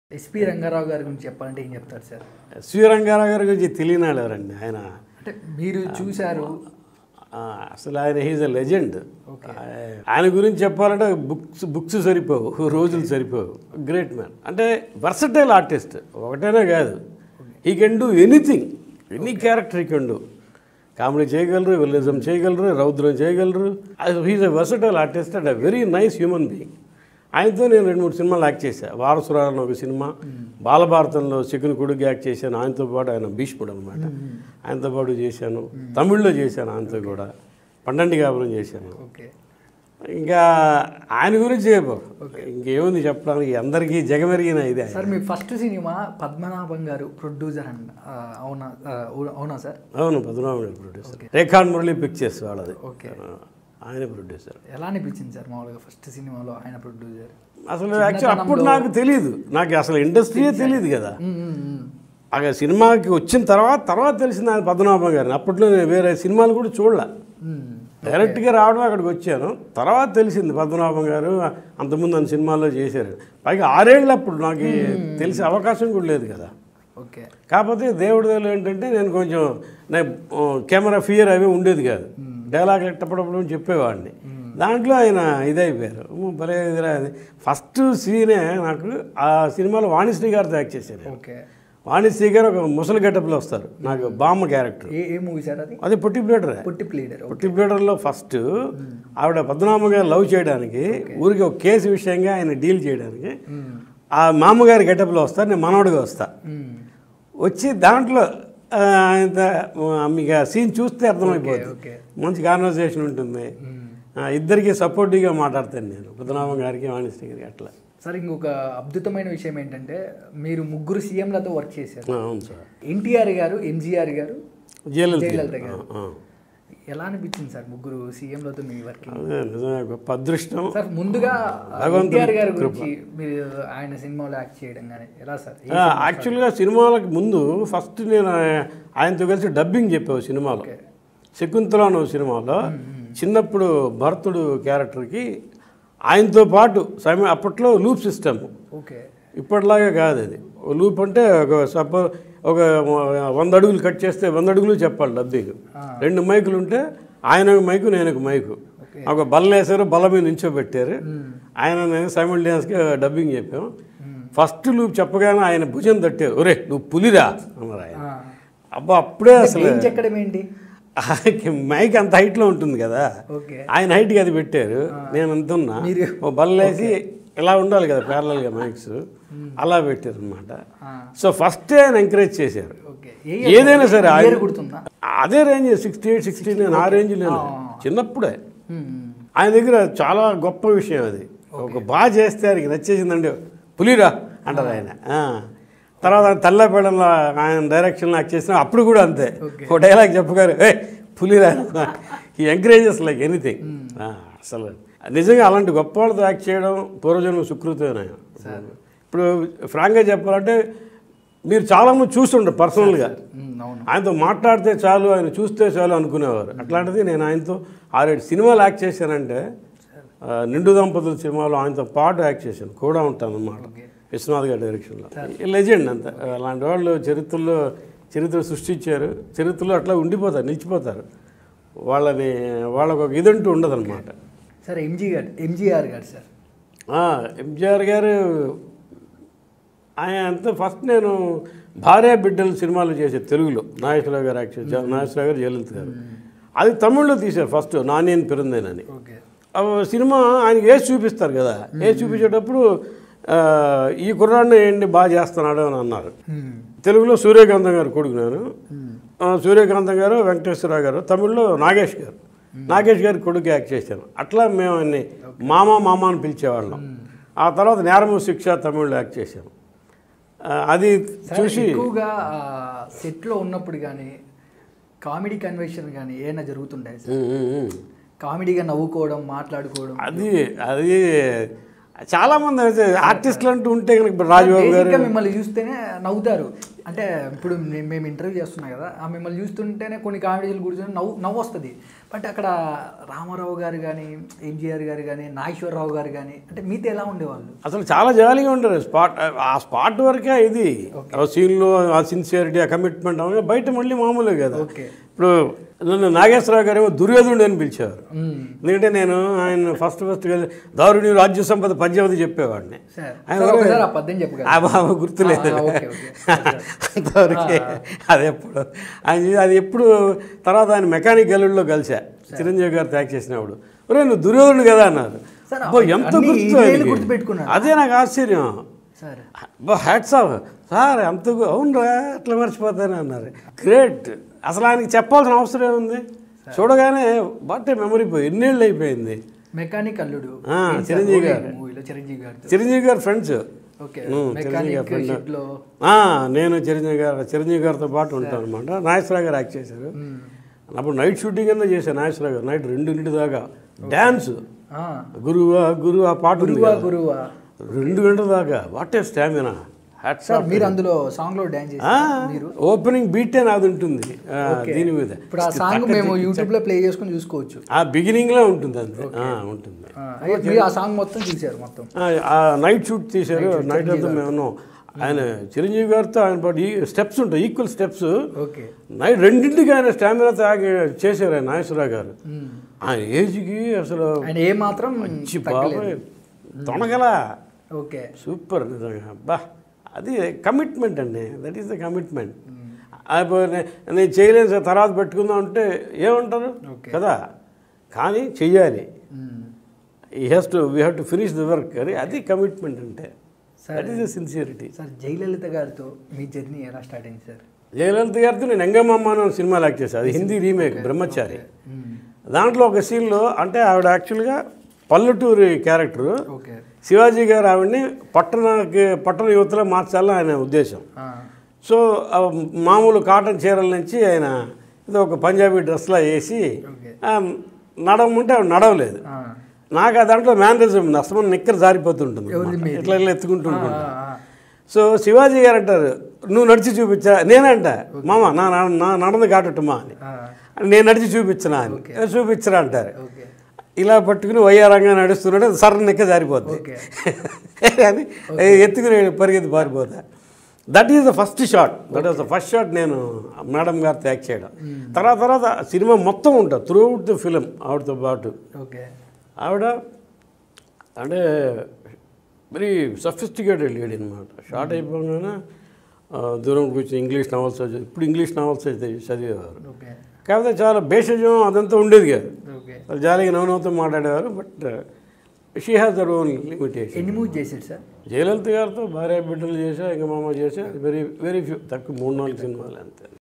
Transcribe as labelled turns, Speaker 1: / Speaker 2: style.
Speaker 1: SP Rangarao గారి గురించి చెప్పాలంటే ఏం చెప్తారు సార్
Speaker 2: ఎస్వి రంగారావు గారి గురించి తెలియనాడు ఎవరండి ఆయన
Speaker 1: అంటే మీరు చూశారు
Speaker 2: ఆ, అసలు ఆయన హీజ్ ఎ లెజెండ్ ఆయన గురించి చెప్పాలంటే బుక్స్ బుక్స్ సరిపోవు రోజులు సరిపోవు గ్రేట్ మ్యాన్ అంటే వర్సటైల్ ఆర్టిస్ట్ ఒకటేనే కాదు he can do anything any character he can do comedy చేయగలరు విల్లిజం చేయగలరు రౌద్రం చేయగలరు he's a versatile artist and uh very nice human being ఆయనతో నేను రెండు మూడు సినిమాలు యాక్ట్ చేశాను వారసురాలను ఒక సినిమా బాలభారతంలో చికెన్ కొడుకు యాక్ట్ చేశాను ఆయనతో పాటు ఆయన భీష్ముడు అనమాట ఆయనతో పాటు చేశాను తమిళ్లో చేశాను ఆయనతో కూడా పండంటి కాపురం చేశాను
Speaker 1: ఓకే
Speaker 2: ఇంకా ఆయన గురించి చెప్పు ఇంకేముంది చెప్పడానికి అందరికీ జగమెరిగిన ఇదే ఆయన.
Speaker 1: సార్ మీ ఫస్ట్ సినిమా పద్మనాభం గారు ప్రొడ్యూసర్ అండి ఆ, అవునా ఆ, అవునా సార్
Speaker 2: అవును పద్మనాభుడు ప్రొడ్యూసర్ రేఖాన్ మురళి పిక్చర్స్ వాళ్ళది
Speaker 1: ఓకే
Speaker 2: ఆయన ప్రొడ్యూసర్
Speaker 1: ఎలా అనిపించింది సార్ మామూలుగా ఫస్ట్ సినిమాలో ఆయన ప్రొడ్యూసర్
Speaker 2: అసలు యాక్చువల్ అప్పుడు నాకు తెలియదు నాకు అసలు ఇండస్ట్రీయే తెలియదు కదా
Speaker 1: మ్మ్, మ్మ్, మ్మ్.
Speaker 2: ఆ సినిమాకి వచ్చిన తర్వాత తర్వాత తెలిసింది ఆయన పద్మనాభం గారిని అప్పట్లో నేను వేరే సినిమాలు కూడా చూడలే
Speaker 1: మ్మ్.
Speaker 2: డైరెక్ట్గా రావడం అక్కడికి వచ్చాను తర్వాత తెలిసింది పద్మనాభం గారు అంతకుముందు నన్ను సినిమాల్లో చేశారు పైగా ఆరేళ్ళు అప్పుడు నాకు తెలిసే అవకాశం కూడా లేదు కదా
Speaker 1: ఓకే
Speaker 2: కాకపోతే దేవుడి దేవుడు ఏంటంటే నేను కొంచెం నా కెమెరా ఫియర్ అవి ఉండేది కాదు డైలాగ్ ఎట్టపడప్పుడు చెప్పేవాడిని దాంట్లో ఆయన ఇదైపోయారు "అమ్మో, భలే ఇదిరా అది ఫస్ట్ సీనే నాకు ఆ సినిమాలో వాణిశ్రీ గారితో యాక్ట్ చేశాను
Speaker 1: ఓకే
Speaker 2: వాణిశ్రీ గారు ఒక ముసలి గెటప్లో వస్తారు నాకు బామ్మ క్యారెక్టర్
Speaker 1: ఏ ఏ మూవీ సార్ అది
Speaker 2: అది పొట్టి ప్లేటరే
Speaker 1: పుట్టి ప్లేడర్
Speaker 2: పొట్టి ప్లేటర్లో ఫస్ట్ ఆవిడ పద్మనాభ గారు లవ్ చేయడానికి ఊరికి ఒక కేసు విషయంగా ఆయన డీల్ చేయడానికి ఆ మామగారి గెటప్లో వస్తారు నేను మనవడిగా వస్తా వచ్చి దాంట్లో ఆ, ఆయన మీకు ఆ సీన్ చూస్తే అర్థమైపోతుంది
Speaker 1: ఓకే
Speaker 2: మంచి కాన్వర్సేషన్ ఉంటుంది ఆ, ఇద్దరికి సపోర్టివ్గా మాట్లాడతాను నేను పద్మనాభం గారికి వాణిశ్రీ గారికి అట్లా
Speaker 1: సార్ ఇంకొక అద్భుతమైన విషయం ఏంటంటే మీరు ముగ్గురు సీఎంలతో వర్క్ చేశారు
Speaker 2: ఆ, అవును సార్
Speaker 1: ఎన్టీఆర్ గారు ఎంజీఆర్ గారు
Speaker 2: జయలలిత
Speaker 1: జయలలిత
Speaker 2: గారు.
Speaker 1: గారు.
Speaker 2: ఆ,
Speaker 1: ఎలా అనిపించింది సార్ ముగ్గురు సీఎంలతో మీ వర్కింగ్
Speaker 2: అదే నిజమే గొప్ప అదృష్టం
Speaker 1: సార్ ముందుగా
Speaker 2: భగవంతుడి
Speaker 1: ఎన్టీఆర్ గారి గురించి మీరు ఆయన సినిమాలో యాక్ట్ చేయడం కానీ ఎలా సార్ ఏ-
Speaker 2: ఆ, యాక్చువల్గా సినిమాలకు ముందు ఫస్ట్ నేను ఆయ- ఆయనతో కలిసి డబ్బింగ్ చెప్పావు సినిమాలో
Speaker 1: ఓకే.
Speaker 2: శకుంతల అనే ఒక సినిమాలో చిన్నప్పుడు భరతుడు క్యారెక్టర్కి ఆయనతో పాటు సమయం అప్పట్లో లూప్ సిస్టమ్
Speaker 1: ఓకే
Speaker 2: ఇప్పటిలాగా కాదు అది ఓ లూప్ అంటే ఒక సపో ఒక వంద అడుగులు కట్ చేస్తే వంద అడుగులు చెప్పాలి డబ్బింగ్ రెండు మైకులు ఉంటే ఆయన ఒక మైకు నేను ఒక మైకు
Speaker 1: ఓకే.
Speaker 2: ఒక బల్ల వేసారు బల్ల మీద నించోబెట్టారు ఆయన నేను సైమల్టేనియస్గా డబ్బింగ్ చెప్పాం ఫస్ట్ లూప్ చెప్పగానే ఆయన భుజం తట్టారు ఒరే నువ్వు పులిరా అన్నారు ఆయన
Speaker 1: ఆ.
Speaker 2: అబ్బా అప్పుడే అసలు
Speaker 1: ఏం చెక్కడం ఏంటి
Speaker 2: ఆయనకి మైక్ అంత హైట్లో ఉంటుంది కదా
Speaker 1: ఓకే
Speaker 2: ఆయన హైట్కి అది పెట్టారు నేను అంత ఉన్నా
Speaker 1: మీరు-
Speaker 2: ఓ బల్లేసి ఇలా ఉండాలి కదా ప్యారలల్గా మైక్స్ అలా పెట్టారు అనమాట
Speaker 1: ఆ.
Speaker 2: సో ఫస్ట్ ఆయన ఎంకరేజ్ చేశారు
Speaker 1: ఓకే ఏ
Speaker 2: ఏదైనా సరే
Speaker 1: ఇయర్
Speaker 2: ఆయన
Speaker 1: గుర్తుందా
Speaker 2: అదే range sixty eight sixty nine ఆ రేంజ్ నేను చిన్నప్పుడే
Speaker 1: మ్మ్, మ్మ్.
Speaker 2: ఆయన దగ్గర చాలా గొప్ప విషయం అది ఒక బాగా చేస్తే ఆయనకి నచ్చేసిందండి పులిరా అంటారు ఆయన ఆ. తర్వాత ఆయన తెల్లపేడలో ఆయన డైరెక్షన్లో యాక్ట్ చేసిన అప్పుడు కూడా అంతే ఒక డైలాగ్ చెప్పగారు ఏ పులిరా ఈ ఎంకరేజెస్ లైక్ ఎనీథింగ్ అసలు నిజంగా అలాంటి గొప్ప వాళ్ళతో యాక్ట్ చేయడం పూర్వజన్మ సుకృతమైన ఇప్పుడు ఫ్రాంక్గా చెప్పాలంటే మీరు చాలామంది చూస్తుంటారు పర్సనల్గా
Speaker 1: మ్మ్, అవును
Speaker 2: ఆయనతో మాట్లాడితే చాలు ఆయన చూస్తే చాలు అనుకునేవారు అట్లాంటిది నేను ఆయనతో ఆరేడు సినిమాలు యాక్ట్ చేశానంటే ఆ, నిండు దంపతుల సినిమాలో ఆయనతో పాటు యాక్ట్ చేశాను కూడా ఉంటాను అన్నమాట విశ్వనాథ్ గారి డైరెక్షన్లో లెజెండ్ అంత అలాంటి వాళ్ళు చరిత్రలో చరిత్ర సృష్టించారు చరిత్రలో అట్లా ఉండిపోతారు నిలిచిపోతారు వాళ్ళని వాళ్ళకు ఒక ఇదంటూ ఉండదన్నమాట
Speaker 1: సార్ ఎంజీ గారు ఎంజీఆర్ గారు సార్
Speaker 2: ఎంజిఆర్ గారు ఆయన అంతా ఫస్ట్ నేను భార్య బిడ్డలు సినిమాలు చేసే తెలుగులో నాగేశ్వరరావు గారు యాక్చువల్ నాగేశ్వరరావు గారు జయలలిత గారు అది తమిళ్లో తీశారు ఫస్ట్ నాణ్యన్ పిరందేనని
Speaker 1: ఓకే
Speaker 2: ఆ సినిమా ఆయనకి వేసి చూపిస్తారు కదా వేసి చూపించేటప్పుడు ఆ, ఈ కుర్రాడిని ఏంటి బాగా చేస్తున్నాడు అని అన్నారు
Speaker 1: మ్మ్.
Speaker 2: తెలుగులో సూర్యకాంతం గారు కొడుకు నేను ఆ, సూర్యకాంతం గారు వెంకటేశ్వరరావు గారు తమిళ్లో నాగేష్ గారు నాగేష్ గారి కొడుకు యాక్ట్ చేశాను అట్లా మేము ఆయన్ని మామ మామ అని పిలిచేవాళ్ళం ఆ తర్వాత నేరము శిక్ష తమిళ్లో యాక్ట్ చేశాను ఆ, అది
Speaker 1: సార్,
Speaker 2: చూసి
Speaker 1: ఎక్కువగా సెట్లో ఉన్నప్పుడు కానీ కామెడీ కన్వెన్షన్ కానీ ఏమైనా జరుగుతుంటాయి సార్
Speaker 2: ఉమ్, ఉమ్, ఉమ్.
Speaker 1: కామెడీగా నవ్వుకోవడం మాట్లాడుకోవడం
Speaker 2: అది అది చాలా మంది అయితే ఆర్టిస్టులు అంటూ ఉంటే కనుక ఇప్పుడు రాజబాబు గారు
Speaker 1: బేసిక్గా మిమ్మల్ని చూస్తేనే నవ్వుతారు అంటే ఇప్పుడు మే- మేము ఇంటర్వ్యూ చేస్తున్నాం కదా ఆ మిమ్మల్ని చూస్తుంటేనే కొన్ని కామెడీలు కూర్చొని నవ్వు నవ్వు వస్తుంది బట్ అక్కడ రామారావు గారు కానీ ఎన్టీఆర్ గారు కానీ నాగేశ్వరరావు గారు కానీ అంటే మీతో ఎలా ఉండేవాళ్ళు
Speaker 2: అసలు చాలా జాలీగా ఉంటారు స్పాట్ ఆ స్పాట్ వరకే ఇది ఆ సీన్లో ఆ సిన్సియారిటీ ఆ కమిట్మెంట్ అవన్నీ బయట మళ్ళీ మామూలే కదా
Speaker 1: ఓకే
Speaker 2: ఇప్పుడు నన్ను నాగేశ్వరరావు గారు ఏమో దుర్యోధనుడు అని పిలిచేవారు
Speaker 1: మ్మ్.
Speaker 2: ఎందుకంటే నేను ఆయన ఫస్ట్ ఫస్ట్ దారుణి రాజ్య సంపద పద్యావతి చెప్పేవాడిని
Speaker 1: సార్
Speaker 2: ఆయన
Speaker 1: సార్,
Speaker 2: ఎవరు?
Speaker 1: ఒకసారి ఆ పద్యం చెప్పగలరా?
Speaker 2: ఆ బాబా గుర్తులేదు
Speaker 1: ఆ, ఓకే, ఓకే.
Speaker 2: అంతవరకే అది ఎప్పుడు ఆయన చే- అది ఎప్పుడు తర్వాత ఆయన మెకానిక్ గల్లుల్లో కలిసా చిరంజీవి గారు ట్యాక్ చేసినప్పుడు ఒరే నువ్వు దుర్యోధనుడు కదా అన్నారు
Speaker 1: సార్,
Speaker 2: అబ్బో ఎంత
Speaker 1: అన్ని
Speaker 2: గుర్తు
Speaker 1: ఇన్నేళ్ళు
Speaker 2: ఆయనకి.
Speaker 1: గుర్తుపెట్టుకున్నాడు.
Speaker 2: అదే నాకు ఆశ్చర్యం
Speaker 1: సార్
Speaker 2: బా హ్యాట్స్ ఆఫ్ సార్ ఎంత గు- అవునరా ఎట్లా మర్చిపోతాను అన్నారు గ్రేట్ అసలు ఆయనకి చెప్పాల్సిన అవసరం ఏముంది చూడగానే బాటే మెమరీ పోయి ఎన్నేళ్ళు అయిపోయింది
Speaker 1: మెకానిక్ అల్లుడు
Speaker 2: ఆ,
Speaker 1: ఏంటి సార్
Speaker 2: చిరంజీవి
Speaker 1: మూవీ-
Speaker 2: గారు.
Speaker 1: మూవీలో చిరంజీవి గారితో
Speaker 2: చిరంజీవి గారు friends
Speaker 1: okay
Speaker 2: um, Chiranjeevi
Speaker 1: mechanic
Speaker 2: గారి friend.
Speaker 1: షిప్లో
Speaker 2: ఆ, నేను చిరంజీవి గారు చిరంజీవి గారితో పాటు ఉంటాను అనమాట నాగేశ్వరరావు గారు యాక్ట్ చేశారు అప్పుడు నైట్ షూటింగ్ అన్నా చేశాను నాగేశ్వరరావు గారు నైట్ రెండింటి దాకా డ్యాన్స్
Speaker 1: ఆ,
Speaker 2: గురువా గురువు ఆ పాట ఉంది
Speaker 1: గురువా
Speaker 2: కదా.
Speaker 1: గురువా
Speaker 2: రెండు గంటల దాకా what a stamina hats
Speaker 1: sir మీరు అందులో సాంగ్ లో డాన్స్ చేశారు మీరు
Speaker 2: ఓపెనింగ్ బీటే నాది ఉంటుంది ఆ, దీని మీద
Speaker 1: ఇప్పుడు ఆ సాంగ్ మేము యూట్యూబ్ లో ప్లే చేసుకుని చూసుకోవచ్చు
Speaker 2: ఆ బిగినింగ్లో ఉంటుంది అంతే ఆ, ఉంటుంది
Speaker 1: ఆ, అయ్యే, మీరు ఆ సాంగ్ మొత్తం చూశారు మొత్తం
Speaker 2: ఆ, ఆ నైట్ షూట్ తీశారు నైట్ అంతా మేము ఉన్నాం. ఆయన చిరంజీవి గారితో ఆయన పాటు ఈ స్టెప్స్ ఉంటాయి ఈక్వల్ స్టెప్స్
Speaker 1: ఓకే
Speaker 2: నైట్ రెండింటికి ఆయన స్టామినా తాగి చేశారు ఆయన నాగేశ్వరరావు గారు
Speaker 1: మ్మ్.
Speaker 2: ఆయన ఏజ్కి అసలు
Speaker 1: ఆయన ఏ మాత్రం
Speaker 2: మంచి
Speaker 1: తగ్గలేదు.
Speaker 2: బాబాయ్ తొనగల
Speaker 1: ఓకే
Speaker 2: సూపర్ నిజంగా బా అది కమిట్మెంట్ అండి దట్ ఈస్ ద కమిట్మెంట్ నేను చేయలేను సార్ తర్వాత పెట్టుకుందాం అంటే ఏమంటారు
Speaker 1: Okay.
Speaker 2: కదా కానీ చెయ్యాలి
Speaker 1: hmm.
Speaker 2: He has to we have to finish the work అని అది కమిట్మెంట్ అంటే
Speaker 1: సరే.
Speaker 2: That is the sincerity
Speaker 1: sir Jayalalitha గారితో మీ జర్నీ ఎలా స్టార్ట్ అయింది సార్
Speaker 2: జయలలిత గారితో నేను ఎంగమ్మ అని సినిమాలు యాక్ట్ చేశాను అది హిందీ రీమేక్ బ్రహ్మచారి
Speaker 1: మ్మ్.
Speaker 2: దాంట్లో ఒక సీన్లో అంటే ఆవిడ యాక్చువల్గా పల్లెటూరి క్యారెక్టరు
Speaker 1: ఓకే
Speaker 2: శివాజీ గారు ఆవిడని పట్టణకి పట్టణ యువతలో మార్చాలని ఆయన ఉద్దేశం
Speaker 1: ఆ,
Speaker 2: సో ఆ మామూలు కాటన్ చీరల నుంచి ఆయన ఏదో ఒక పంజాబీ డ్రెస్లా వేసి
Speaker 1: ఓకే
Speaker 2: ఆ, నడవమంటే ఆవిడ నడవలేదు
Speaker 1: ఆ,
Speaker 2: నాకు ఆ దాంట్లో మేనరిజం ఉంది అసలు నిక్కర జారిపోతుంటుంది
Speaker 1: ఎవరిది మీది?
Speaker 2: ఇట్లా ఇట్లా ఎత్తుకుంటూ
Speaker 1: ఆ,
Speaker 2: ఉంటుంది
Speaker 1: ఆ,
Speaker 2: సో శివాజీ గారు అంటారు నువ్వు నడిచి చూపించా నేనంట మామ నా నా- నా నడந்து కాటట్టుమా అని
Speaker 1: ఆ,
Speaker 2: నేను నడిచి చూపించనా అని "ఏ, చూపించరా అంటారు
Speaker 1: ఓకే
Speaker 2: ఇలా పట్టుకుని వయ్యారంగా నడుస్తున్నాడు సర్ర నిక్క జారిపోద్ది
Speaker 1: ఓకే
Speaker 2: కానీ ఎత్తుకుని పరిగెత్తి పారిపోతా that is the first shot that is the first shot నేను మేడం గారితో యాక్ట్ చేయడం తర్వాత తర్వాత సినిమా మొత్తం ఉంటుంది త్రూ అవుట్ ద ఫిలిం ఆవిడతో పాటు
Speaker 1: ఓకే
Speaker 2: ఆవిడ అంటే వెరీ సఫిస్టికేటెడ్ లేడీ అనమాట షార్ట్ అయిపోగానే ఆ, దూరం కూర్చొని ఇంగ్లీష్ నావల్స్ చదివి ఇప్పుడు ఇంగ్లీష్ నావల్స్ అయితే చదివేవారు
Speaker 1: ఓకే
Speaker 2: కాకపోతే చాలా భేషజం అదంతా ఉండేది కాదు
Speaker 1: ఓకే
Speaker 2: చాలా జాలీగా నవ్వునవ్వుతో మాట్లాడేవారు but she has her own limitation
Speaker 1: ఎన్ని మూవీ చేశారు సార్
Speaker 2: జయలలిత గారితో భార్య బిడ్డలు చేశా ఇంకా మామ చేశా వెరీ వెరీ ఫ్యూ తక్కువ మూడు నాలుగు సినిమాలు అంతే